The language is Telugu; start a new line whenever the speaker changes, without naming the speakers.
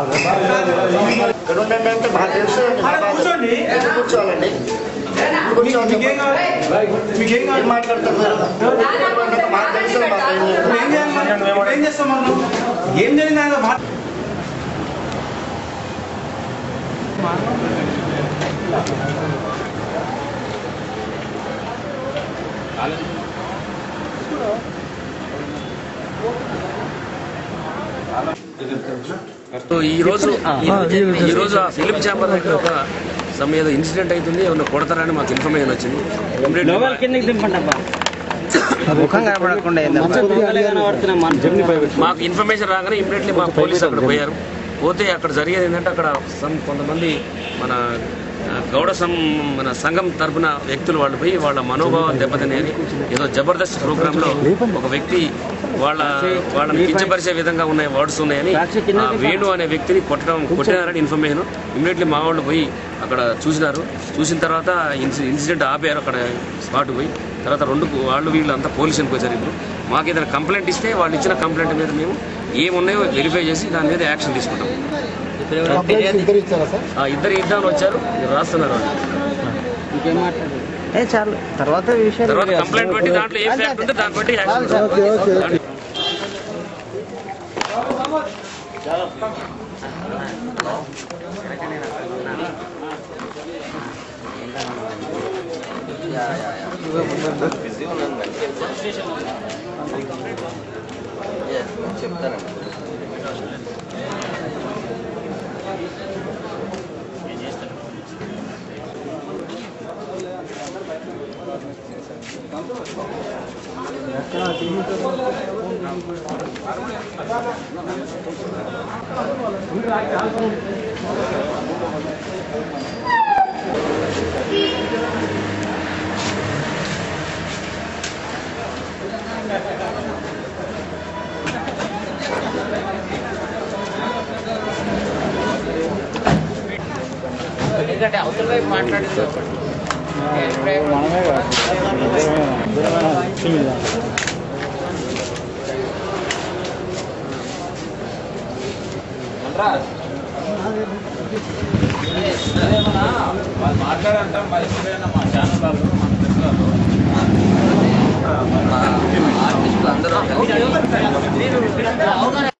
ఇక్కడ ఉండండి అంటే మాకు తెలుసు
కూర్చోండి.
ఎక్కడ కూర్చోవాలండి కూర్చోండి
మీకేం కావాలి మీకేం
ఏం
కావాలి
మాట్లాడతారు మీరు మాకు తెలుసు మాకు ఏం లేదు.
ఇప్పుడు ఏం చేయాలి మరి? ఇప్పుడు ఏం చేస్తాం మనం ఏం జరిగింది ఆయన మాట
సో ఈ రోజు ఈ రోజు ఆ ఫిలిం ఛాంబర్ దగ్గర ఒక సమ్ ఏదో ఇన్సిడెంట్ అవుతుంది ఏమన్నా కొడతారని మాకు ఇన్ఫర్మేషన్ వచ్చింది Immediately
ముఖం కనపడకుండా
మాకు ఇన్ఫర్మేషన్ రాగానే ఇమ్మీడియట్లీ మా పోలీసు అక్కడ పోయారు పోతే అక్కడ జరిగేది ఏంటంటే అక్కడ సమ్ కొంతమంది మన ఆ, గౌడ సం మన సంఘం తరపున వ్యక్తులు వాళ్ళు పోయి వాళ్ళ మనోభావాలు దెబ్బతినేది ఏదో జబర్దస్త్ ప్రోగ్రాంలో ఒక వ్యక్తి వాళ్ళ వాళ్ళని కించపరిచే విధంగా ఉన్న వర్డ్స్ ఉన్నాయని ఆ వేణు అనే వ్యక్తిని కొట్టడం కొట్టినారని ఇన్ఫర్మేషన్ ఇమ్మీడియట్లీ మా వాళ్ళు పోయి అక్కడ చూసినారు చూసిన తర్వాత ఇన్సి- ఇన్సిడెంట్ ఆపారు అక్కడ స్పాట్ పోయి తర్వాత రెండు వాళ్ళు వీళ్ళు అంతా పోలీసులకు వచ్చారు ఇప్పుడు మాకు ఏదైనా కంప్లైంట్ ఇస్తే వాళ్ళు ఇచ్చిన కంప్లైంట్ మీద మేము ఏమున్నాయో వెరిఫై చేసి దాని మీద యాక్షన్ తీసుకుంటాం ఆ, ఇద్దరు ఇద్దరు వచ్చారు మీరు రాస్తున్నారు వాళ్ళు
ఏ చాలు తర్వాత విషయాలు
తర్వాత కంప్లైంట్ పెట్టి దాంట్లో ఏం ఫ్యాక్ట్ ఉంటే దాన్ని బట్టి యాక్షన్ తీసుకుంటాం.
చెప్తానండి ఎందుకంటే అవతల వైపు మాట్లాడింది
మాట్లాడంటాం మరి మా ఛానల్ వాళ్ళు
ఆర్టిస్టులు అందరూ